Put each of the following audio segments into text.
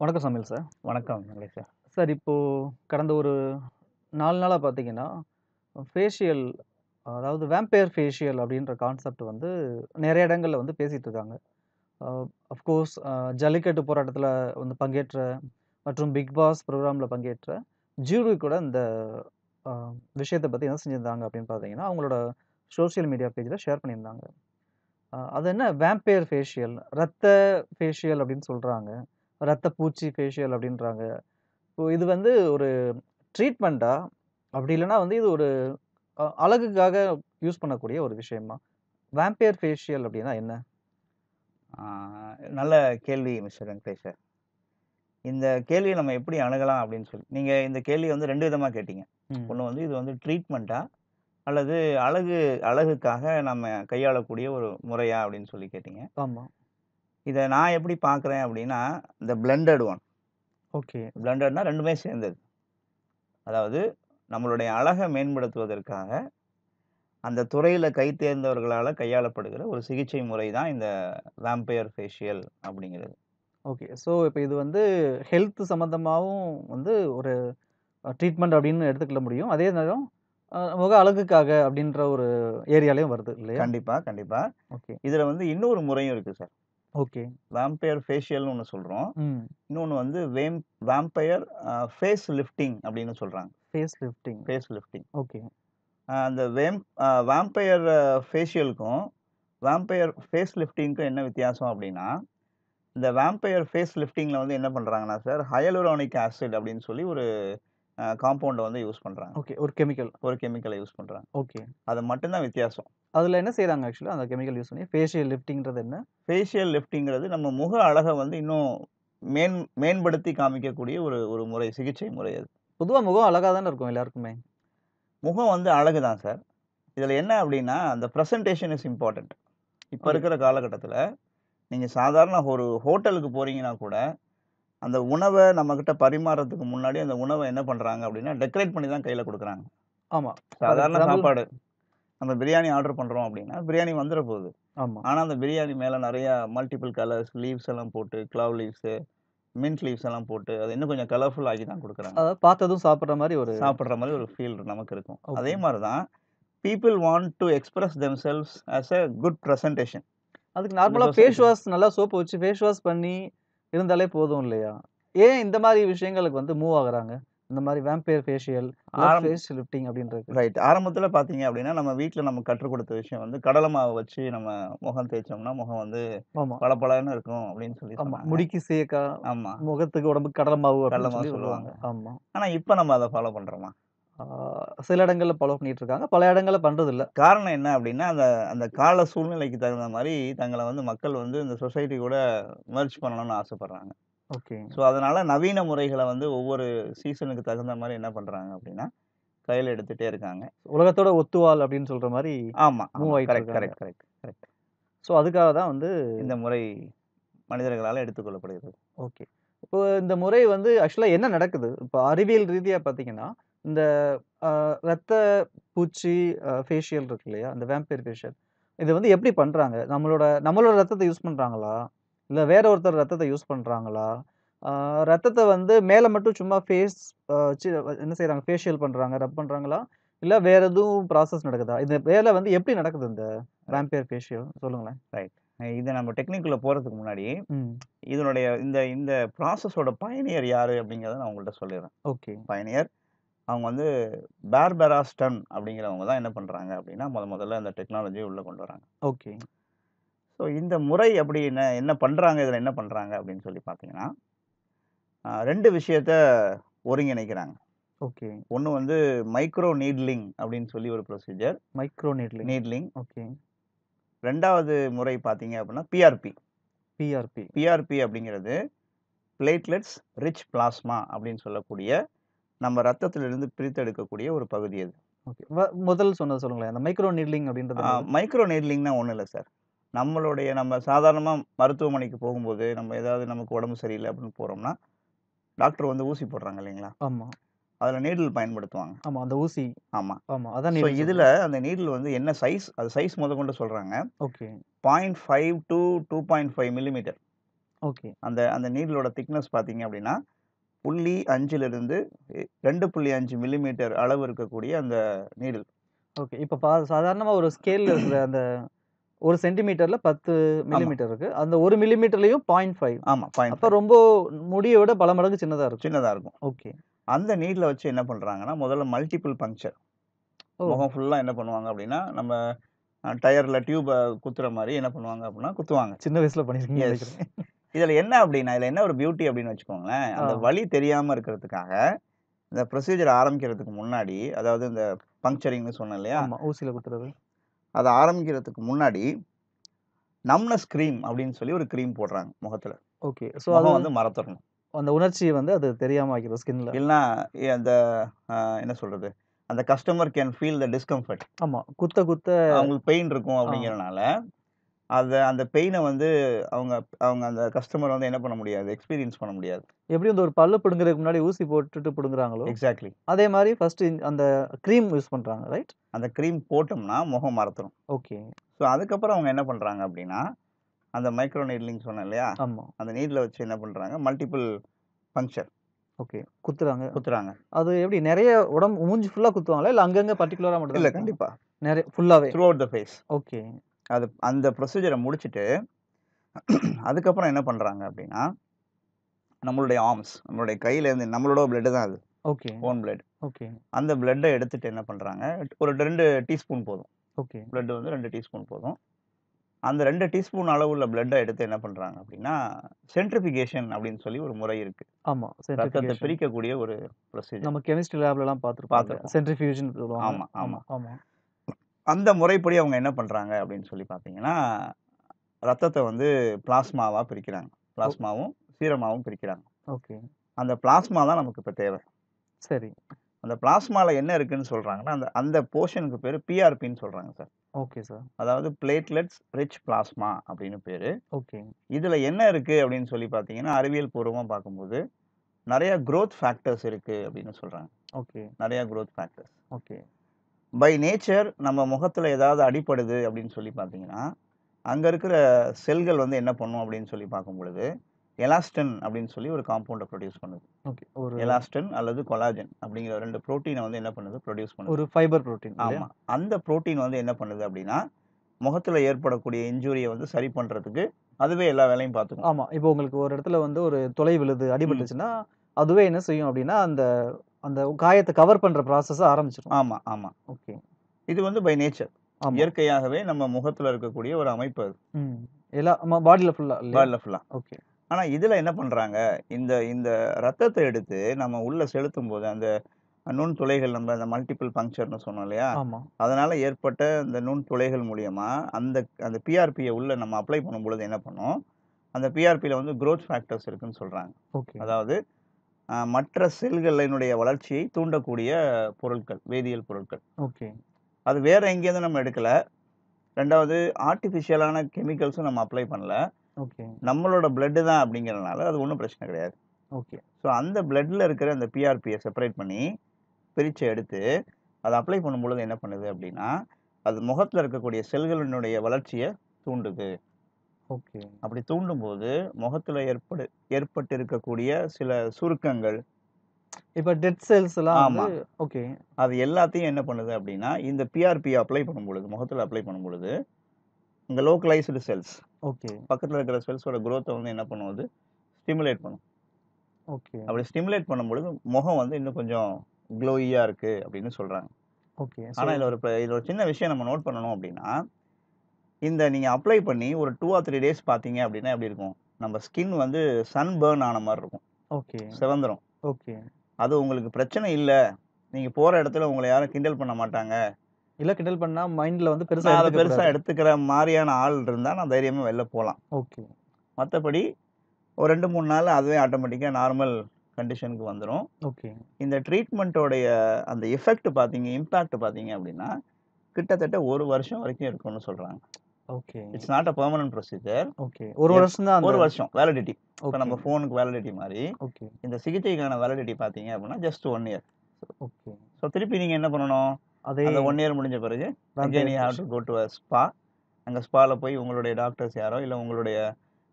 வணக்கம் சமையல் சார். வணக்கம் மங்களேஷ் சார். சார் இப்போ கடந்த ஒரு 4 நாளா பார்த்தீங்கன்னா, ஃபேஷியல் அதாவது வேம்பயர் ஃபேஷியல் அப்படின்ற கான்செப்ட் வந்து நெறைய இடங்கள்ல வந்து பேசிட்டு இருக்காங்க. அ அஃப்கோர்ஸ் அ ஜல்லிக்கட்டு போராட்டத்தில வந்து பங்கேற்ற மற்றும் பிக் பாஸ் ப்ரோகிராம்ல பங்கேற்ற ஜூரி கூட இந்த அ விஷயத்த பத்தி என்ன செஞ்சிருந்தாங்க அப்படின்னு பார்த்தீங்கன்னா, அவங்களோட சோசியல் மீடியா பேஜ்ல ஷேர் பண்ணியிருந்தாங்க. அ அது என்ன வேம்பயர் ஃபேஷியல், ரத்த ஃபேஷியல் அப்படின்னு சொல்றாங்க. ரத்த பூச்சி ஃபேஷியல் அப்படின்றாங்க. இப்போ இது வந்து ஒரு ட்ரீட்மெண்ட்டா? அப்படி இல்லன்னா வந்து இது ஒரு அ அழகுக்காக யூஸ் பண்ணக்கூடிய ஒரு விஷயமா? வேம்பயர் ஃபேஷியல் அப்படின்னா என்ன? ஆ நல்ல கேள்வி மிஸ்டர் வெங்கடேஷ் சார். இந்த கேள்விய நம்ம எப்படி அணுகலாம் அப்படின்னு சொல்லி நீங்க இந்த கேள்விய வந்து 2 விதமா கேட்டீங்க. ம். ஒண்ணு வந்து இது வந்து ட்ரீட்மெண்ட்டா? அல்லது அழகு அழகுக்காக நம்ம கையாளக்கூடிய ஒரு முறையா அப்படின்னு சொல்லி கேட்டீங்க. ஆமா. இத நான் எப்படி பார்க்குறேன் அப்படின்னா, இந்த பிளெண்டட் ஒன். ஓகே. பிளெண்டட்னா 2மே சேர்ந்தது. அதாவது நம்மளுடைய அழக மேம்படுத்துவதற்காக, அந்த துறையில கை தேர்ந்தவர்களால கையாளப்படுகிற ஒரு சிகிச்சை முறை தான் இந்த வேம்பயர் ஃபேஷியல் அப்படிங்கிறது. ஓகே. ஸோ இப்ப இது வந்து ஹெல்த் சம்மந்தமாவும் வந்து ஒரு அ ட்ரீட்மெண்ட் அப்படின்னு எடுத்துக்கொள்ள முடியும். அதே நேரம் அ முக அழகுக்காக அப்படின்ற ஒரு ஏரியாலயும் வருது இல்லையா? கண்டிப்பா, கண்டிப்பா. ஓகே. இதுல வந்து இன்னொரு முறையும் இருக்கு சார். ஓகே. வேம்பயர் ஃபேஷியல்னு ஒண்ணு சொல்றோம். ம். இன்னொன்னு வந்து வேம் வேம்பயர் அ ஃபேஸ் லிஃப்டிங் அப்படின்னு சொல்றாங்க. Face lifting. Face lifting. Okay. Uh அந்த வேம் அ வேம்பயர் ஃபேஷியலுக்கும், வேம்பயர் ஃபேஸ் லிஃப்டிங்க்கும் என்ன வித்தியாசம் அப்படின்னா, இந்த வேம்பயர் ஃபேஸ் லிஃப்டிங்ல வந்து என்ன பண்றாங்கன்னா சார், ஹையலூரானிக் ஆசிட் அப்படின்னு சொல்லி ஒரு அ காம்பவுண்ட வந்து யூஸ் பண்றாங்க. ஓகே. ஒரு கெமிக்கல். ஒரு கெமிக்கல யூஸ் பண்றாங்க. ஓகே. அது மட்டும் தான் வித்தியாசம். அதுல என்ன செய்றாங்க ஆக்சுவலா அந்த கெமிக்கல் யூஸ் பண்ணி? ஃபேஷியல் லிஃப்டிங்ன்றது என்ன? ஃபேஷியல் லிஃப்டிங்கிறது நம்ம முக அழக வந்து இன்னும் மேன் மேம்படுத்தி காமிக்கக்கூடிய ஒரு ஒரு முறை, சிகிச்சை முறை அது. பொதுவா முகம் அழகா தானே இருக்கும் எல்லாருக்குமே. முகம் வந்து அழகு தான் சார். இதுல என்ன அப்படின்னா, அந்த பிரசன்டேஷன் இஸ் இம்பார்ட்டன்ட். இப்ப ஓகே. இருக்கிற காலகட்டத்தில, நீங்க சாதாரண ஒரு ஹோட்டலுக்கு போறீங்கன்னா கூட, அந்த உணவ நம்மகிட்ட பரிமாறுறதுக்கு முன்னாடி அந்த உணவ என்ன பண்றாங்க அப்படின்னா, டெக்கரேட் பண்ணி தான் கையில குடுக்குறாங்க. ஆமா. ஃபார் சாதாரண எக்ஸாம்பிள் சாப்பாடு. நம்ம பிரியாணி ஆர்டர் பண்றோம் அப்படின்னா, பிரியாணி வந்துற போகுது. ஆமா. ஆனா அந்த பிரியாணி மேல நெறைய மல்டிபிள் கலர்ஸ், லீவ்ஸ் எல்லாம் போட்டு, க்ளவ் லீவ்ஸு, மின்ட் லீவ்ஸ் எல்லாம் போட்டு, அத இன்னும் கொஞ்சம் கலர்ஃபுல் ஆக்கி தான் குடுக்குறாங்க. அதாவது பார்த்ததும் சாப்பிடுற மாரி ஒரு சாப்பிடுற மாரி ஒரு ஃபீல் நமக்கு இருக்கும். அதே ஓகே. மாரி தான், people want to express themselves as a good presentation. அதுக்கு இந்த நார்மலா ஃபேஸ் சொசைட்டி. வாஷ் நல்லா சோப்பு வச்சு ஃபேஸ் வாஷ் பண்ணி இருந்தாலே போதும் இல்லையா? ஏன் இந்த மாரி விஷயங்களுக்கு வந்து மூவ் ஆகுறாங்க? இந்த மாரி வேம்பயர் ஃபேஷியல், இல்ல ஆரம் ஃபேஸ் லிஃப்டிங் அப்படின்றதுக்கு. ரைட். ஆரம்பத்தில பார்த்தீங்க அப்படின்னா, நம்ம வீட்ல நமக்கு கற்றுக் குடுத்த விஷயம் வந்து, கடல மாவு வச்சு நம்ம முகம் தேய்ச்சோம்னா, முகம் வந்து ஆமா. பளபளன்னு இருக்கும் அப்படின்னு சொல்லி ஆமா. சொன்னாங்க. முடிக்கு சீயக்கா, ஆமா. முகத்துக்கு, உடம்புக்கு கடல மாவு கடல அப்படின்னு மாவு சொல்லி சொல்லுவாங்க. சொல்லுவாங்க. ஆமா. ஆனா இப்ப நம்ம அத ஃபாலோ பண்றோமா? ஆ சில இடங்கள்ல ஃபாலோ பண்ணிட்டு இருக்காங்க. பல இடங்கள்ல பண்றதில்ல. காரணம் என்ன அப்படின்னா, அந்த அந்த கால சூழ்நிலைக்கு தகுந்த மாரி தங்கள வந்து மக்கள் வந்து இந்த சொசைட்டி கூட மெர்ஜ் பண்ணணும்னு ஆசைப்படுறாங்க. ஓகே. ஸோ அதனால நவீன முறைகள வந்து ஒவ்வொரு சீசனுக்கு தகுந்த மாரி என்ன பண்றாங்க அப்படின்னா, கையில எடுத்துட்டே இருக்காங்க. உலகத்தோட ஒத்துவாள் அப்படின்னு சொல்ற மாரி ஆமா, மூவ் ஆமா. ஆயிட்டு கரெக்ட், இருக்காங்க. Correct, correct, correct. ஸோ அதுக்காக தான் வந்து இந்த முறை மனிதர்களால எடுத்துக்கொள்ளப்படுகிறது. ஓகே. இப்போ இந்த முறை வந்து ஆக்சுவலா என்ன நடக்குது? இப்ப அறிவியல் ரீதியா பார்த்தீங்கன்னா, இந்த அ ரத்த பூச்சி அ ஃபேஷியல் இருக்கு இல்லையா? அந்த வேம்பயர் ஃபேஷியல். இத வந்து எப்படி பண்றாங்க? நம்மளோட நம்மளோட ரத்தத்த யூஸ் பண்றாங்களா? இல்ல வேற ஒருத்தர் ரத்தத்த யூஸ் பண்றாங்களா? ஆ ரத்தத்த வந்து மேல மட்டும் சும்மா ஃபேஸ் அ சி என்ன செய்றாங்க? ஃபேஷியல் பண்றாங்க, ரப் பண்றாங்களா? இல்ல வேற எதுவும் ப்ராசஸ் நடக்குதா? இந்த வேலை வந்து எப்படி நடக்குது இந்த ரைட். Vampire facial? சொல்லுங்களேன். ரைட். இத நம்ம டெக்னிக்குள்ள போறதுக்கு முன்னாடி, ம். இதனுடைய இந்த இந்த ப்ராசஸோட பயனியர் யாரு அப்படிங்கிறத நான் உங்கள்ட்ட சொல்லிர்றேன். ஓகே. பயனியர் அவங்க வந்து பார்பரா ஸ்டன் அப்படிங்கிறவங்க தான் என்ன பண்றாங்க அப்படின்னா, மொத மொதல்ல அந்த டெக்னாலஜிய உள்ள கொண்டு வராங்க. ஓகே. ஸோ இந்த முறை அப்படி என்ன என்ன பண்றாங்க? இதுல என்ன பண்றாங்க அப்படின்னு சொல்லி பார்த்தீங்கன்னா, அ 2 விஷயத்த ஒருங்கிணைக்கிறாங்க. ஓகே. ஒண்ணு வந்து மைக்ரோ நீட்லிங் அப்படின்னு சொல்லி ஒரு procedure. Micro needling. Needling. Okay. 2வது முறை பார்த்தீங்க அப்படின்னா, பிஆர்பி. பிஆர்பி. பிஆர்பி அப்படிங்கிறது பிளேட்லெட்ஸ் ரிச் பிளாஸ்மா அப்படின்னு சொல்லக்கூடிய, நம்ம ரத்தத்திலிருந்து பிரித்தெடுக்கக்கூடிய ஒரு பகுதி அது. ஓகே. வ முதல் சொன்னது சொல்லுங்களேன். அந்த மைக்ரோ நீட்லிங் அப்படின்றது ஆ என்னது? மைக்ரோ நீட்லிங்னா ஒண்ணும் இல்ல சார். நம்மளுடைய நம்ம சாதாரணமா மருத்துவமனைக்கு போகும்போது, நம்ம ஏதாவது நமக்கு உடம்பு சரியில்ல அப்படின்னு போறோம்னா, டாக்டர் வந்து ஊசி போடுறாங்க இல்லைங்களா? ஆமா. அதுல நீடில் பயன்படுத்துவாங்க. ஆமா. அந்த ஊசி. ஆமா. ஆமா. அதான் ஸோ நீடில் இதுல சொல்றேன். அந்த நீடில் வந்து என்ன சைஸ், அது சைஸ் முதற்கொண்டு சொல்றாங்க. ஓகே. 0.5 to 2.5 millimetre. ஓகே. அந்த அந்த நீடிலோட திக்னஸ் பார்த்தீங்க அப்படின்னா, 0.5லிருந்து எ 2.5 மில்லிமீட்டர் அளவு இருக்கக்கூடிய அந்த நீடில். ஓகே. இப்ப பா சாதாரணமா ஒரு ஸ்கேல்ல இருக்கிற அந்த 1 சென்டிமீட்டர்ல 10 ஆமா. மில்லிமீட்டர் இருக்கு. அந்த 1 மில்லிமீட்டர்லயும் 0.5 ஆமா. 0.5 அப்ப ரொம்ப முடிய விட பல மடங்கு சின்னதா இருக்கும். சின்னதா இருக்கும். ஓகே. அந்த நீடில வச்சு என்ன பண்றாங்கன்னா, முதல்ல மல்டிபிள் பங்க்சர். ஓ! முகம் ஃபுல்லா என்ன பண்ணுவாங்க அப்படின்னா, நம்ம அ டயர்ல டியூப குத்துற மாரி என்ன பண்ணுவாங்க அப்படின்னா, குத்துவாங்க. சின்ன வயசுல பண்ணியிருக்கீங்கன்னு எஸ். நினைக்கிறேன். இதுல என்ன அப்படின்னா, இதுல என்ன ஒரு பியூட்டி அப்படின்னு வச்சுக்கோங்களேன், ஆ. அந்த வலி தெரியாம இருக்கிறதுக்காக, இந்த ப்ரொசீஜர் ஆரம்பிக்கிறதுக்கு முன்னாடி, அதாவது இந்த பங்க்சரிங்ன்னு சொன்னேன் இல்லையா? ஆமா. ஊசியில குத்துறது. அத ஆரம்பிக்கிறதுக்கு முன்னாடி, நம்ப்னஸ் கிரீம் அப்படின்னு சொல்லி ஒரு கிரீம் போடுறாங்க முகத்துல. ஓகே. ஸோ அது முகம் வந்து மறத்துறணும். அந்த உணர்ச்சிய வந்து அது தெரியாம ஆக்கிரும் ஸ்கின்ல. இல்லன்னா எ அந்த அ என்ன சொல்றது? அந்த customer can feel the discomfort. ஆமா. குத்த குத்த அவங்களுக்கு பெயின் இருக்கும் ஆ. அப்படிங்கிறனால, அத அந்த பெயின வந்து அவங்க அவங்க அந்த கஸ்டமர் வந்து என்ன பண்ண முடியாது? எக்ஸ்பீரியன்ஸ் பண்ண முடியாது. எப்படி இந்த ஒரு பல்லு பிடுங்குறதுக்கு முன்னாடி ஊசி போட்டுட்டு பிடுங்குறாங்களோ, எக்ஸாக்ட்லி. அதே மாரி ஃபர்ஸ்ட் அந்த கிரீம் யூஸ் பண்றாங்க. ரைட்? அந்த கிரீம் போட்டோம்னா முகம் மறத்துரும். ஓகே. ஸோ அதுக்கப்புறம் அவங்க என்ன பண்றாங்க அப்படின்னா, அந்த மைக்ரோ நீட்லிங் சொன்னேன் இல்லையா? ஆமா. அந்த நீடில வச்சு என்ன பண்றாங்க? Multiple puncture okay. குத்துறாங்க. குத்துறாங்க. அது எப்படி நெறைய உடம்பு மூஞ்சி ஃபுல்லா குத்துவாங்களா? இல்ல அங்கங்க பர்ட்டிகுலரா மட்டும் தான் இல்ல குத்துவாங்களா? கண்டிப்பா. நெறைய ஃபுல்லாவே. Through out the face. Okay. அது அந்த ப்ரொசீஜர முடிச்சுட்டு, அதுக்கப்புறம் என்ன பண்றாங்க அப்படின்னா, நம்மளுடைய ஆர்ம்ஸ், நம்மளுடைய கையிலேருந்து நம்மளோட பிளட் தான் அது. ஓகே. Own blood. ஓகே. அந்த பிளட்ட எடுத்துட்டு என்ன பண்றாங்க, ஒரு 2 டீஸ்பூன் போதும். ஓகே. பிளட் வந்து 2 டீஸ்பூன் போதும். அந்த 2 டீஸ்பூன் அளவுள்ள பிளட்ட எடுத்து என்ன பண்றாங்க அப்படின்னா, சென்ட்ரிஃபிகேஷன் அப்படின்னு சொல்லி ஒரு முறை இருக்கு. ஆமா. ரத்தத்த சென்ட்ரிஃபிகேஷன். பிரிக்கக்கூடிய ஒரு ப்ரொசீஜர். நம்ம கெமிஸ்ட்ரி லேப்லலாம் பார்த்துருப்போம். பார்த்துருப்போம். சென்ட்ரிஃபியூஜன் சொல்லுவாங்க. ஆமா, ஆமா, ஆமா. ஆமா. அந்த முறைப்படி அவங்க என்ன பண்றாங்க அப்படின்னு சொல்லி பார்த்தீங்கன்னா, ரத்தத்த வந்து பிளாஸ்மாவா பிரிக்கிறாங்க. ஓ பிளாஸ்மாவும், சீரமாவும் பிரிக்கிறாங்க. ஓகே. அந்த பிளாஸ்மா தான் நமக்கு இப்ப தேவை. சரி. அந்த பிளாஸ்மால என்ன இருக்குன்னு சொல்றாங்கன்னா, அந்த அந்த போர்ஷனுக்கு பேரு பிஆர்பின்னு சொல்றாங்க சார். Okay sir. அதாவது பிளேட்லெட்ஸ் ரிச் பிளாஸ்மா அப்படின்னு பேரு. ஓகே. இதுல என்ன இருக்கு அப்படின்னு சொல்லி பார்த்தீங்கன்னா, அறிவியல் பூர்வமா பார்க்கும்போது, நெறைய குரோத் ஃபேக்டர்ஸ் இருக்கு அப்படின்னு சொல்றாங்க. ஓகே. நெறைய growth factors. Okay. By nature நம்ம முகத்துல ஏதாவது அடிபடுது அப்படின்னு சொல்லி பார்த்தீங்கன்னா, அங்க இருக்கிற செல்கள் வந்து என்ன பண்ணும் அப்படின்னு சொல்லி பார்க்கும்பொழுது, எலாஸ்டின் அப்படின்னு சொல்லி ஒரு காம்பவுண்ட புரொடியூஸ் பண்ணுது. ஓகே. ஒரு எலாஸ்டின் அல்லது கொலாஜன் அப்படிங்கிற 2 புரோட்டீன வந்து என்ன பண்ணுது? புரொடியூஸ் பண்ணுது. ஒரு ஃபைபர் புரோட்டீன் இல்லையா? ஆமா. அந்த புரோட்டீன் வந்து என்ன பண்ணுது அப்படின்னா, முகத்துல ஏற்படக்கூடிய இன்ஜூரிய வந்து சரி பண்றதுக்கு அதுவே எல்லா வேலையும் பார்த்துக்கும். ஆமா. இப்போ உங்களுக்கு ஒரு இடத்துல வந்து ஒரு துளை விழுது, ம். அடிபட்டுச்சுன்னா, அதுவே என்ன செய்யும் அப்படின்னா, அந்த அந்த காயத்த கவர் பண்ற ப்ராசஸ ஆரம்பிச்சுரும். ஆமா, ஆமா. ஓகே. இது வந்து பை நேச்சர். ஆமா. இயற்கையாகவே நம்ம முகத்துல இருக்கக்கூடிய ஒரு அமைப்பு அது. ம். எல்லா நம்ம பாடில ஃபுல்லா இல்லையா? பாடில ஃபுல்லா. ஓகே. ஆனா இதுல என்ன பண்றாங்க, இந்த இந்த ரத்தத்த எடுத்து நம்ம உள்ள செலுத்தும்போது, அந்த நுண்துளைகள் நம்ம அந்த மல்டிபிள் பங்க்சர்ன்னு சொன்னோம் இல்லையா? ஆமா. அதனால ஏற்பட்ட அந்த நுண்துளைகள் மூலியமா, அந்த அந்த பிஆர்பிய உள்ள நம்ம அப்ளை பண்ணும்பொழுது என்ன பண்ணும், அந்த பிஆர்பில வந்து குரோத் ஃபேக்டர்ஸ் இருக்குன்னு சொல்றாங்க. ஓகே. அதாவது அ மற்ற செல்களினுடைய வளர்ச்சியை தூண்டக்கூடிய பொருட்கள், வேதியியல் பொருட்கள். ஓகே. அது வேற எங்கேருந்தும் நம்ம எடுக்கல. 2வது ஆர்டிஃபிஷியலான கெமிக்கல்ஸும் நம்ம அப்ளை பண்ணல. ஓகே. நம்மளோட பிளட் தான் அப்படிங்கிறனால அது ஒண்ணும் பிரச்சனை கிடையாது. ஓகே. ஸோ அந்த பிளட்ல இருக்கிற அந்த பிஆர்பிய செப்பரேட் பண்ணி, பிரிச்சு எடுத்து, அத அப்ளை பண்ணும்பொழுது என்ன பண்ணுது அப்படின்னா, அது முகத்துல இருக்கக்கூடிய செல்களினுடைய வளர்ச்சிய தூண்டுது. ஓகே. அப்படி தூண்டும்போது, முகத்துல ஏற்படு ஏற்பட்டிருக்கக்கூடிய சில சுருக்கங்கள் இப்ப டெட் செல்ஸ்லாம் ஆமா. வந்து ஓகே. அது எல்லாத்தையும் என்ன பண்ணுது அப்படின்னா, இந்த பிஆர்பிய அப்ளை பண்ணும்பொழுது, முகத்துல அப்ளை பண்ணும்பொழுது, இங்க லோக்கலைஸ்டு செல்ஸ் ஓகே. பக்கத்துல இருக்கிற செல்ஸோட குரோத்த வந்து என்ன பண்ணும் அது? ஸ்டிமுலேட் பண்ணும். ஓகே. அப்படி ஸ்டிமுலேட் பண்ணும்பொழுது, முகம் வந்து இன்னும் கொஞ்சம் க்ளோயியா இருக்கு அப்படின்னு சொல்றாங்க. ஓகே. ஸோ ஆனா இதுல ஒரு ப இதுல ஒரு சின்ன விஷயம் நம்ம நோட் பண்ணணும் அப்படின்னா, இந்த நீங்க அப்ளை பண்ணி ஒரு 2 ஆர் 3 டேஸ் பார்த்தீங்க அப்படின்னா எப்படி இருக்கும்? நம்ம ஸ்கின் வந்து சன் பர்ன் ஆன மாரி இருக்கும். ஓகே. சிவந்துரும். ஓகே. அது உங்களுக்கு பிரச்சனை இல்ல. நீங்க போற இடத்துல உங்கள யாரும் கிண்டல் பண்ண மாட்டாங்க. இல்ல கிண்டல் பண்ணா மைண்ட்ல வந்து பெருசா நான் அத எடுத்துக்க பெருசா கூடாது. எடுத்துக்கிற மாரியான ஆள் இருந்தா, நான் தைரியமா வெளில போலாம். ஓகே. மத்தபடி ஒரு 2, 3 நாள்ல அதுவே ஆட்டோமேட்டிக்கா நார்மல் கண்டிஷனுக்கு வந்துரும். ஓகே. இந்த ட்ரீட்மெண்ட்டோடைய அந்த எஃபெக்ட் பார்த்தீங்க இம்பாக்ட் பார்த்தீங்க அப்படின்னா, கிட்டத்தட்ட 1 வருஷம் வரைக்கும் இருக்கும்னு சொல்றாங்க. Okay. It's not a permanent procedure. Okay. ஒரு எப் வருஷம் தான் அந்த 1 வருஷம் வேலிடிட்டி. இப்ப ஓகே. நம்ம ஃபோனுக்கு வேலிடிட்டி மாரி, ஓகே. இந்த சிகிச்சைக்கான வேலிடிட்டி பார்த்தீங்க அப்படின்னா, ஜஸ்ட் 1 இயர். ஓகே. ஸோ திருப்பி நீங்க என்ன பண்ணணும்? அதே அந்த 1 இயர் முடிஞ்ச பிறகு, again vampire you have to facial. Go to a spa. அங்க ஸ்பால போய் உங்களுடைய டாக்டர்ஸ் யாரோ, இல்ல உங்களுடைய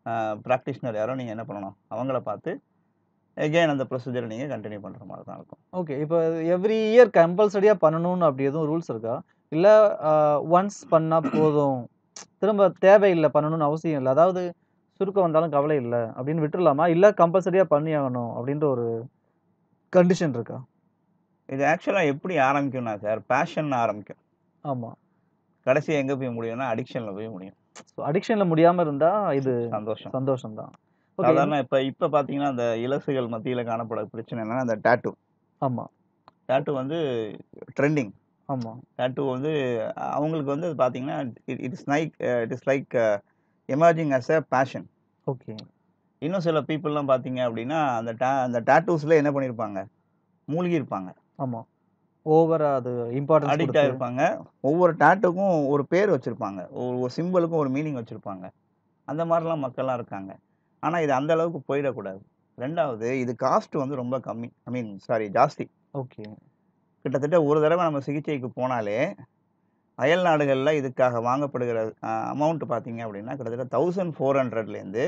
ப்ராக்டிஷனர் யாரோ நீங்கள் என்ன பண்ணணும் அவங்கள பார்த்து எகெயின் அந்த ப்ரொசீஜரை நீங்கள் கண்டினியூ பண்ணுற மாதிரி தான் இருக்கும் ஓகே. இப்போ எவ்ரி இயர் கம்பல்சரியா பண்ணணும்னு அப்படி எதுவும் ரூல்ஸ் இருக்கா? இல்ல அ ஒன்ஸ் பண்ணா போதும். திரும்ப தேவையில்ல பண்ணணும்னு அவசியம் இல்ல. அதாவது சுருக்கம் வந்தாலும் கவலை இல்ல அப்படின்னு விட்டுறலாமா? இல்ல கம்பல்சரியா பண்ணியாகணும் அப்படின்ற ஒரு கண்டிஷன் இருக்கா? இது ஆக்சுவலா எப்படி ஆரம்பிக்கும்னா சார், பேஷன்ல ஆரம்பிக்கும். ஆமா. கடைசியா எங்க போய் முடியும்னா, அடிக்ஷன்ல போய் முடியும். ஸோ அடிக்ஷன்ல முடியாம இருந்தா இது சந்தோஷம். சந்தோஷம் தான். ஓகே. சாதாரண இப்ப இப்ப பார்த்தீங்கன்னா, அந்த இளசுகள் மத்தியில காணப்பட பிரச்சனை என்னன்னா, அந்த டாட்டூ. ஆமா, டாட்டூ வந்து ட்ரெண்டிங். ஆமா. டாட்டூ வந்து அவங்களுக்கு வந்து பார்த்தீங்கன்னா, it it is like it is like emerging as a fashion. Okay. இன்னும் சில பீப்பிள்லாம் பார்த்தீங்க அப்படின்னா, அந்த டா அந்த டாட்டூஸ்ல என்ன பண்ணியிருப்பாங்க, மூழ்கி இருப்பாங்க. ஆமா. ஓவரா அது இம்பார்ட்டன்ஸ் அடிக்ட் குடுத்து ஆயிருப்பாங்க. ஒவ்வொரு டாட்டூக்கும் ஒரு பேர் வச்சிருப்பாங்க. ஒரு சிம்பலுக்கும் ஒரு மீனிங் வச்சிருப்பாங்க. அந்த மாரிலாம் மக்கள்லாம் இருக்காங்க. ஆனா, இது அந்த அளவுக்கு போயிடக்கூடாது. 2வது இது காஸ்ட் வந்து ரொம்ப கம்மி. ஐ மீன் சாரி ஜாஸ்தி. ஓகே. கிட்டத்தட்ட ஒரு தடவ நம்ம சிகிச்சைக்கு போனாலே, அயல் நாடுகள்ல இதுக்காக வாங்கப்படுகிற அ அமௌண்ட் பார்த்தீங்க அப்படின்னா, கிட்டத்தட்ட 1400லேருந்து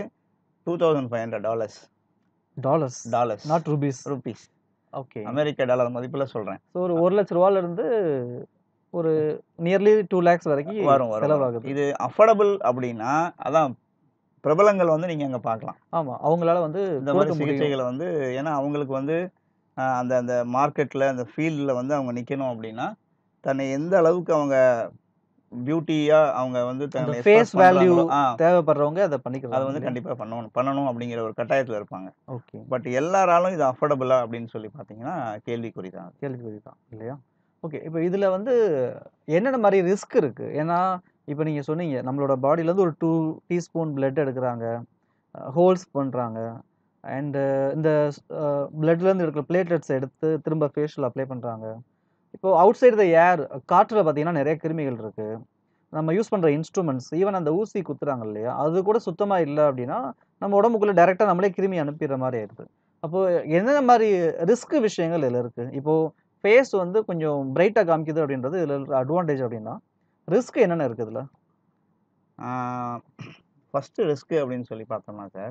$2500 dollars. Dollars. Not rupees. Rupees. Okay. அமெரிக்க டாலர் மதிப்புல சொல்றேன். ஸோ ஒரு ரூ. 1,00,000 இருந்து ஒரு நியர்லி 2 லேக்ஸ் வரைக்கும் வரும், வரும், வரும். செலவாகுது. இது அஃபோர்டபிள் அப்படின்னா, அதான் பிரபலங்கள் வந்து நீங்க அங்க பார்க்கலாம். ஆமா. அவங்களால வந்து இந்த மாரி கொடுக்க முடியும். சிகிச்சைகள வந்து ஏன்னா அவங்களுக்கு வந்து அ அந்த அந்த மார்க்கெட்ல, அந்த ஃபீல்ட்ல வந்து அவங்க நிக்கணும் அப்படின்னா, தன்னை எந்த அளவுக்கு அவங்க பியூட்டியா அவங்க வந்து அந்த தன்னை ஃபேஸ் எக்ஸ்பிரஸ் வேல்யூ பண்றாங்களோ ஆ தேவைப்படுறவங்க அத அத பண்ணிக்கிறாங்க வந்து இல்லையா? கண்டிப்பா பண்ணணும் பண்ணணும் அப்படிங்கிற ஒரு கட்டாயத்துல இருப்பாங்க. ஓகே. பட் எல்லாராலும் இது அஃபோர்டபுளா அப்படின்னு சொல்லி பார்த்தீங்கன்னா, கேள்விக்குறி தான். கேள்விக்குறி தான் இல்லையா? ஓகே. இப்ப இதுல வந்து என்னென்ன மாரி ரிஸ்க் இருக்கு? ஏன்னா, இப்ப நீங்க சொன்னீங்க, நம்மளோட பாடில இருந்து ஒரு 2 டீஸ்பூன் பிளட் எடுக்குறாங்க. அ ஹோல்ஸ் பண்றாங்க. அண்ட் இந்த அ பிளட்ல இருந்து எடுக்கிற பிளேட்லெட்ஸ் எடுத்து திரும்ப ஃபேஷியல் அப்ளை பண்றாங்க. இப்போ அவுட் சைட் த ஏர் காற்றுல பார்த்தீங்கன்னா நெறைய கிருமிகள் இருக்கு. நம்ம யூஸ் பண்ற இன்ஸ்ட்ருமெண்ட்ஸ், ஈவன் அந்த ஊசி குத்துறாங்க இல்லையா? அது கூட சுத்தமா இல்ல அப்படின்னா, நம்ம உடம்புக்குள்ள டைரக்ட்டா நம்மளே கிருமி அனுப்பிற மாரி ஆயிடுது. அப்போ என்னென்ன மாரி ரிஸ்க் விஷயங்கள் இதுல இருக்கு? இப்போ ஃபேஸ் வந்து கொஞ்சம் பிரைட்டா காமிக்குது அப்படின்றது இதுல இருக்கிற அட்வான்டேஜ் அப்படின்னா, ரிஸ்க் என்னென்ன இருக்கு இதுல? ஆ ஃபர்ஸ்ட் ரிஸ்க் அப்படின்னு சொல்லி பார்த்தோம்னா சார்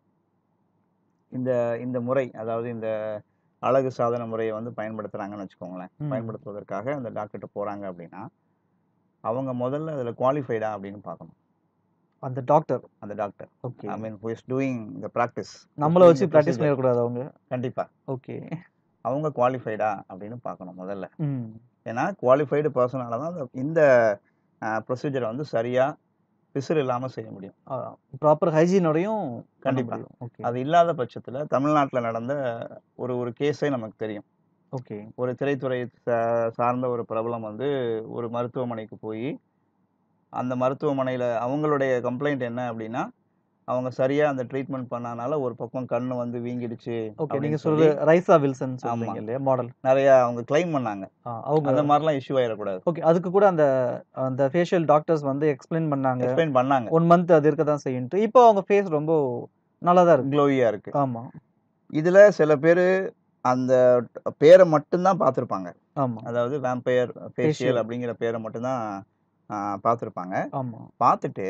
இந்த இந்த முறை, அதாவது இந்த அழகு சாதன முறைய வந்து பயன்படுத்துறாங்கன்னு வச்சுக்கோங்களேன். ம். பயன்படுத்துவதற்காக அந்த டாக்டர்ட்ட போறாங்க அப்படின்னா, அவங்க முதல்ல அதுல குவாலிஃபைடா அப்படின்னு பார்க்கணும். அந்த டாக்டர். அந்த doctor. Okay. I mean who is doing the practice. நம்மள டூயிங் வச்சு த பிராக்டிஸ் ப்ரொசீஜர். பண்ணிறக்கூடாது அவங்க. கண்டிப்பா. ஓகே. அவங்க குவாலிஃபைடா அப்படின்னு பார்க்கணும் முதல்ல. ம். ஏன்னா குவாலிஃபைடு பெர்சனால தான் இந்த இந்த அ ப்ரொசீஜர வந்து சரியா, பிசுறு இல்லாம செய்ய முடியும். ஆ ப்ராப்பர் ஹைஜீனோடையும் பண்ண கண்டிப்பா. முடியும். ஓகே. அது இல்லாத பட்சத்துல தமிழ்நாட்டுல நடந்த ஒரு ஒரு கேஸே நமக்கு தெரியும். ஓகே. ஒரு திரைத்துறை சா சார்ந்த ஒரு பிரபலம் வந்து ஒரு மருத்துவமனைக்கு போயி, அந்த மருத்துவமனையில அவங்களுடைய கம்ப்ளைண்ட் என்ன அப்படின்னா, அவங்க சரியா அந்த ட்ரீட்மெண்ட் பண்ணாதனால ஒரு பக்கம் கண்ணு வந்து வீங்கிடுச்சு ஓகே. நீங்க அப்படின்னு சொல்லி சொல்றது ரைசா வில்சன் ஆமா. சொல்றீங்க இல்லையா? மாடல். நெறைய அவங்க கிளைம் பண்ணாங்க. ஆ அவங்க அந்த மாரிலாம் இஷ்யூ ஆயிறக்கூடாது. ஓகே. அதுக்கு கூட அந்த அந்த ஃபேஷியல் டாக்டர்ஸ் வந்து எக்ஸ்ப்ளைன் பண்ணாங்க. எக்ஸ்பிளைன் பண்ணாங்க. 1 மந்த் அது இருக்க தான் செய்யுன்ட்டு. இப்போ அவங்க ஃபேஸ் ரொம்ப நல்லா தான் இருக்கு. க்ளோயியா இருக்கு. ஆமா. இதுல சில பேரு அந்த பேர மட்டும் தான் பார்த்திருப்பாங்க. ஆமா. அதாவது வேம்பயர் ஃபேஷியல் ஃபேஷியல். அப்படிங்கிற பேர மட்டும் தான் ஆ பார்த்திருப்பாங்க. ஆமா. பார்த்துட்டு,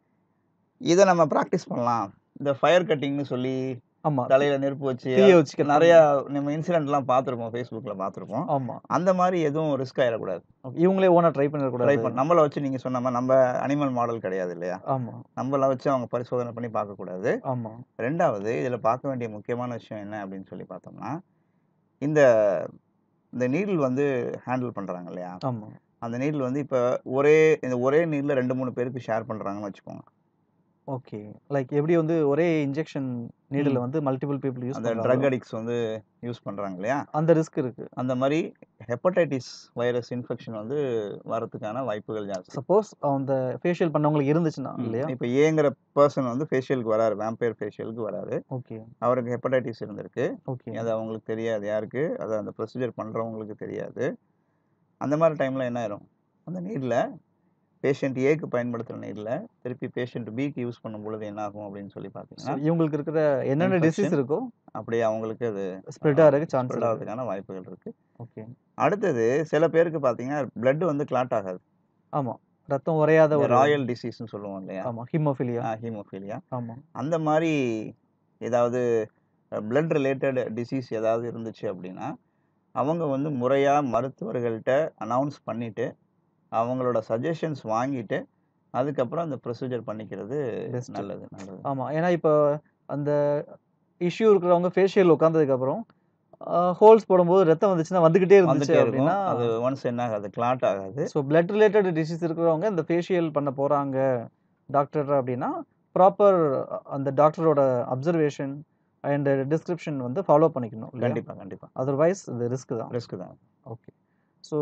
இத நம்ம பிராக்டிஸ் பண்ணலாம். இந்த ஃபயர் கட்டிங்ன்னு சொல்லி ஆமா. தலையில நெருப்பு வச்சு தீய வச்சு கட் நெறைய பண்ணி நம்ம இன்சிடென்ட்லாம் பார்த்திருப்போம். Facebookல பார்த்திருப்போம். ஆமா. அந்த மாரி எதுவும் ரிஸ்க் ஆயிறக்கூடாது. ஓகே. இவங்களே ஓனா ட்ரை ட்ரை பண்ணிறக்கூடாது. பண்ண நம்மள வச்சு நீங்க சொன்ன மாரி நம்ம அனிமல் மாடல் கிடையாது இல்லையா? ஆமா. நம்மள வச்சு அவங்க பரிசோதனை பண்ணி பார்க்கக்கூடாது. ஆமா. 2வது இதுல பார்க்க வேண்டிய முக்கியமான விஷயம் என்ன அப்படின்னு சொல்லி பார்த்தோம்னா, இந்த இந்த நீடில் வந்து ஹேண்டில் பண்றாங்க இல்லையா? ஆமா. அந்த நீடில் வந்து இப்ப ஒரே இந்த ஒரே நீடில 2, 3 பேருக்கு ஷேர் பண்றாங்கன்னு வச்சுக்கோங்க. ஓகே. லைக் எப்படி வந்து ஒரே இன்ஜெக்ஷன் நீடில ம். வந்து மல்டிபிள் பீப்பிள் யூஸ் அந்த ட்ரக் பண்றாங்களோ அடிக்ட்ஸ் வந்து யூஸ் பண்றாங்க இல்லையா? அந்த ரிஸ்க் இருக்கு. அந்த மாரி ஹெப்படைட்டிஸ் வைரஸ் இன்ஃபெக்ஷன் வந்து வரதுக்கான வாய்ப்புகள் ஜாஸ்தி. சப்போஸ் அந்த ஃபேஷியல் பண்ணவங்களுக்கு இருந்துச்சுன்னா ம். இல்லையா? இப்ப ஏங்கிற பெர்சன் வந்து ஃபேஷியலுக்கு வராரு. வேம்பயர் ஃபேஷியலுக்கு வராரு. ஓகே. அவருக்கு ஹெப்படைட்டிஸ் இருந்திருக்கு. ஓகே. அது அவங்களுக்கு தெரியாது யாருக்கு? அது அந்த ப்ரொசீஜர் பண்றவங்களுக்கு தெரியாது. அந்த மாரி டைம்ல என்ன ஆயிரும்? அந்த நீட்ல பேஷண்ட் ஏக்கு பயன்படுத்துற நீட்ல திருப்பி பேஷண்ட் பிக்கு யூஸ் பண்ணும்பொழுது என்ன ஆகும் அப்படின்னு சொல்லி ஸோ பார்த்தீங்கன்னா, இவங்களுக்கு இருக்கிற என்னென்ன டிசீஸ் இன்ஃபெக்ஷன் இருக்கோ அப்படியே அவங்களுக்கு அது ஆ ஸ்ப்ரெட் ஆகுறதுக்கு சான்ஸ் ஸ்ப்ரெட் இருக்கு. ஆகுறதுக்கான வாய்ப்புகள் இருக்கு. ஓகே. அடுத்தது சில பேருக்கு பார்த்தீங்கன்னா, பிளட் வந்து கிளாட் ஆகாது. ஆமா. ரத்தம் உறையாத இந்த ஒரு ராயல் டிசீஸ்ன்னு சொல்லுவோம் இல்லையா ஆமா ஹீமோஃபிலியா ஹீமோஃபீலியா ஆமா அந்த மாதிரி ஏதாவது பிளட் ரிலேட்டட் டிசீஸ் ஏதாவது இருந்துச்சு அப்படின்னா அவங்க வந்து முறையாக மருத்துவர்கள்ட்ட அனௌன்ஸ் பண்ணிட்டு அவங்களோட சஜஷன்ஸ் வாங்கிட்டு அதுக்கப்புறம் அந்த ப்ரொசீஜர் பண்ணிக்கிறது Best. நல்லது நல்லது ஆமா ஏன்னா இப்போ அந்த இஷ்யூ இருக்கிறவங்க ஃபேஷியல் உட்காந்ததுக்கு அப்புறம் ஹோல்ஸ் போடும்போது ரத்தம் வந்துச்சுன்னா வந்துகிட்டே இருந்துச்சு வந்துட்டே இருக்கும் அப்படின்னா அது ஒன்ஸ் என்ன ஆகாது கிளாட் ஆகாது ஸோ பிளட் ரிலேட்டட் டிசீஸ் இருக்கிறவங்க இந்த ஃபேஷியல் பண்ண போறாங்க டாக்டர் அப்படின்னா ப்ராப்பர் அந்த டாக்டரோட அப்சர்வேஷன் அண்ட் டிஸ்கிரிப்ஷன் வந்து ஃபாலோ பண்ணிக்கணும் இல்லையா கண்டிப்பா கண்டிப்பா அதர்வைஸ் இது ரிஸ்க் தான் ரிஸ்க் தான் ஓகே ஸோ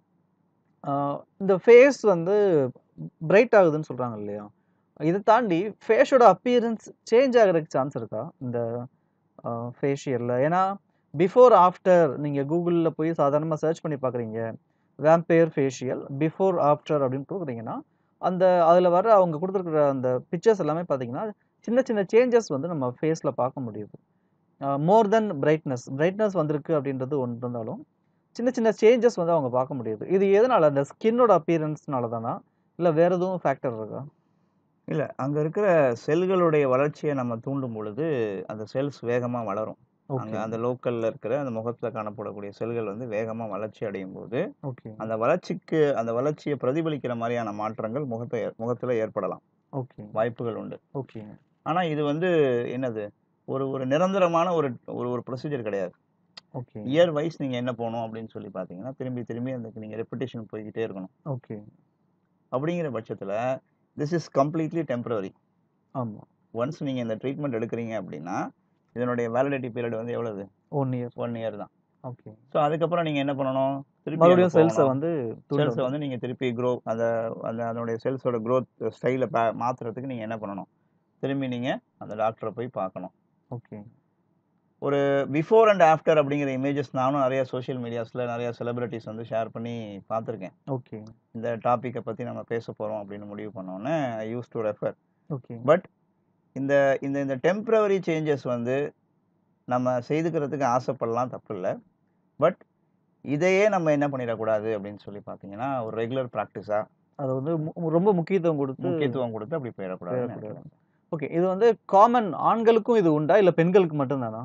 இந்த ஃபேஸ் வந்து பிரைட் ஆகுதுன்னு சொல்றாங்க இல்லையா இதை தாண்டி ஃபேஸோட அப்பியரன்ஸ் சேஞ்ச் ஆகிறதுக்கு சான்ஸ் இருக்கா இந்த ஃபேஷியலில் ஏன்னா பிஃபோர் ஆஃப்டர் நீங்கள் கூகுளில் போய் சாதாரணமாக சர்ச் பண்ணி பார்க்குறீங்க வேம்பயர் ஃபேஷியல் பிஃபோர் ஆஃப்டர் அப்படின்னு கொடுக்குறீங்கன்னா அந்த அதில் வர அவங்க கொடுத்துருக்குற அந்த பிக்சர்ஸ் எல்லாமே பார்த்தீங்கன்னா சின்ன சின்ன சேஞ்சஸ் வந்து நம்ம ஃபேஸில் பார்க்க முடியுது மோர் தென் பிரைட்னஸ் பிரைட்னஸ் வந்திருக்கு அப்படின்றது ஒன்று இருந்தாலும் சின்ன சின்ன சேஞ்சஸ் வந்து அவங்க பார்க்க முடியுது இது எதனால அந்த ஸ்கின்னோட அப்பியரன்ஸ்னால தானா இல்லை வேற எதுவும் ஃபேக்டர் இருக்கா இல்ல அங்க இருக்கிற செல்களுடைய வளர்ச்சியை நம்ம தூண்டும் பொழுது அந்த செல்ஸ் வேகமா வளரும் அங்க ஓகே அந்த லோக்கல்ல இருக்கிற அந்த முகத்துல காணப்படக்கூடிய செல்கள் வந்து வேகமா வளர்ச்சி அடையும் போது ஓகே அந்த வளர்ச்சிக்கு அந்த வளர்ச்சியை பிரதிபலிக்கிற மாதிரியான மாற்றங்கள் முகத்தை முகத்துல ஏற்படலாம் ஓகே வாய்ப்புகள் உண்டு ஓகே ஆனா இது வந்து என்னது ஒரு ஒரு நிரந்தரமான ஒரு ஒரு ஒரு ப்ரொசீஜர் கிடையாது ஓகே இயர் வைஸ் நீங்க என்ன போகணும் அப்படின்னு சொல்லி பாத்தீங்கன்னா திரும்பி திரும்பி அந்த நீங்க ரெப்பிட்டேஷன் போய்கிட்டே இருக்கணும் ஓகே அப்படிங்கிற பட்சத்துல திஸ் இஸ் கம்ப்ளீட்லி டெம்பரரி ஆமாம் ஒன்ஸ் நீங்க இந்த ட்ரீட்மெண்ட் எடுக்கிறீங்க அப்படின்னா இதனுடைய வேலிடிட்டி பீரியட் வந்து எவ்வளவு ஒன் இயர் ஒன் இயர் தான் ஓகே ஸோ அதுக்கப்புறம் நீங்க என்ன பண்ணணும் திருப்பி மறுபடியும் செல்ஸை வந்து செல்ஸை வந்து நீங்க திருப்பி க்ரோ அந்த அந்த அதனுடைய செல்ஸோட க்ரோத் ஸ்டைலை மாத்துறதுக்கு நீங்க என்ன பண்ணணும் திரும்பி நீங்க அந்த டாக்டரை போய் பார்க்கணும் ஓகே ஒரு பிஃபோர் அண்ட் ஆஃப்டர் அப்படிங்கிற இமேஜஸ் நானும் நிறைய சோஷியல் மீடியாஸ்ல நிறைய செலிபிரிட்டிஸ் வந்து ஷேர் பண்ணி பார்த்துருக்கேன் ஓகே இந்த டாப்பிக்கை பத்தி நம்ம பேச போறோம் அப்படின்னு முடிவு பண்ணோன்னே I use to refer okay but இந்த இந்த இந்த டெம்பரவரி சேஞ்சஸ் வந்து நம்ம செய்துக்கிறதுக்கு ஆசைப்படலாம் தப்பு இல்லை பட் இதையே நம்ம என்ன பண்ணிடக்கூடாது அப்படின்னு சொல்லி பார்த்தீங்கன்னா ஒரு ரெகுலர் ப்ராக்டிஸாக அது வந்து மு- ரொம்ப முக்கியத்துவம் கொடுத்து முக்கியத்துவம் கொடுத்து அப்படி போயிடக்கூடாதுன்னு போயிடக்கூடாது. நினைக்கிறேன் ஓகே இது வந்து காமன் ஆண்களுக்கும் இது உண்டா இல்லை பெண்களுக்கு மட்டும்தானா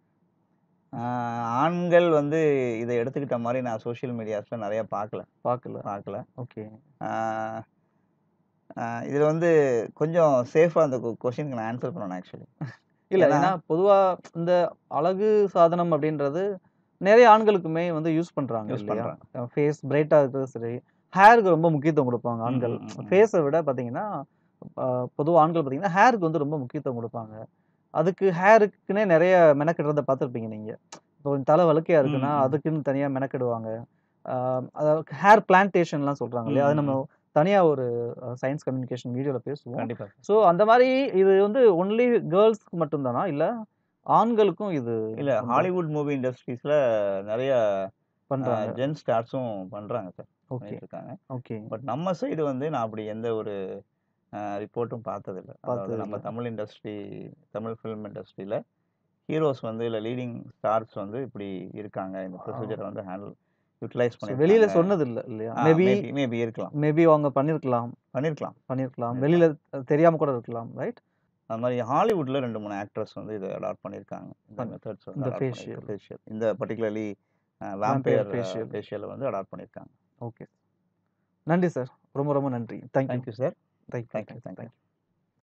ஆஹ் ஆண்கள் வந்து இதை எடுத்துக்கிட்ட மாதிரி நான் சோஷியல் மீடியாஸில் நிறைய பார்க்கல பார்க்கல பார்க்கல ஓகே ஆஹ் ஆஹ் இதுல வந்து கொஞ்சம் சேஃபாக அந்த கொஷினுக்கு நான் ஆன்சர் பண்ணணும் ஆக்சுவலி இல்ல ஏன்னா- ஏன்னா பொதுவா இந்த அழகு சாதனம் அப்படின்றது நிறைய ஆண்களுக்குமே வந்து யூஸ் பண்றாங்க யூஸ் இல்லையா பண்ணுறாங்க ஃபேஸ் பிரைட்டா இருக்கிறது சரி ஹேருக்கு ரொம்ப முக்கியத்துவம் கொடுப்பாங்க ஆண்கள் ம், ம், ம். ஃபேஸை விட பாத்தீங்கன்னா பொதுவாக ஆண்கள் பாத்தீங்கன்னா ஹேருக்கு வந்து ரொம்ப முக்கியத்துவம் கொடுப்பாங்க அதுக்கு ஹேருக்குன்னே நிறைய மெனக்கிடுறத பார்த்துருப்பீங்க நீங்க இப்போ கொஞ்சம் தலை வழுக்கையா இருக்குன்னா ம், ம். அதுக்குன்னு தனியா மெனக்கிடுவாங்க ஆஹ் அதாவது ஹேர் பிளான்டேஷன்லாம் சொல்றாங்க இல்லையா அது ம், நம்ம தனியா ஒரு சயின்ஸ் கம்யூனிகேஷன் வீடியோல பேசுவோம் கண்டிப்பா ஸோ அந்த மாதிரி இது வந்து ஒன்லி கேர்ள்ஸ்க்கு மட்டும்தானா இல்ல ஆண்களுக்கும் இது இல்ல உண்டா? ஹாலிவுட் மூவி இண்டஸ்ட்ரீஸ்ல நிறைய பண்றாங்க ஜென் ஸ்டார்ஸும் பண்றாங்க சார் ஓகே பண்ணிட்டு இருக்காங்க ஓகே பட் நம்ம சைடு வந்து நான் அப்படி எந்த ஒரு ரிப்போர்ட்டும் பார்த்ததில்ல அதாவது பார்த்ததில்ல. நம்ம தமிழ் இண்டஸ்ட்ரி தமிழ் ஃபிலிம் இண்டஸ்ட்ரியில ஹீரோஸ் வந்து இல்ல லீடிங் ஸ்டார்ஸ் வந்து இப்படி இருக்காங்க இந்த ப்ரொசீஜரை வந்து ஹேண்டில் யூட்டிலைஸ் So, பண்ணி வெளியில சொன்னது இல்ல இல்லையா மேபி மேபி இருக்கலாம் மேபி அவங்க பண்ணிருக்கலாம் பண்ணிருக்கலாம் பண்ணிருக்கலாம் வெளியில தெரியாம கூட இருக்கலாம் ரைட் அது மாதிரி ஹாலிவுட்ல ரெண்டு மூணு ஆக்ட்ரஸ் வந்து இதை அடாப்ட் பண்ணியிருக்காங்க இந்த பண்ணி- மெத்தட்ஸ் வந்து இந்த adopt facial. பண்ணிருக்காங்க. facial. இந்த பர்டிகுலர்லி Vampire வேம்பயர் facial. ஃபேஷியலை வந்து அடாப்ட் பண்ணியிருக்காங்க ஓகே நன்றி சார் ரொம்ப ரொம்ப நன்றி thank you thank you sir thank you thank you thank you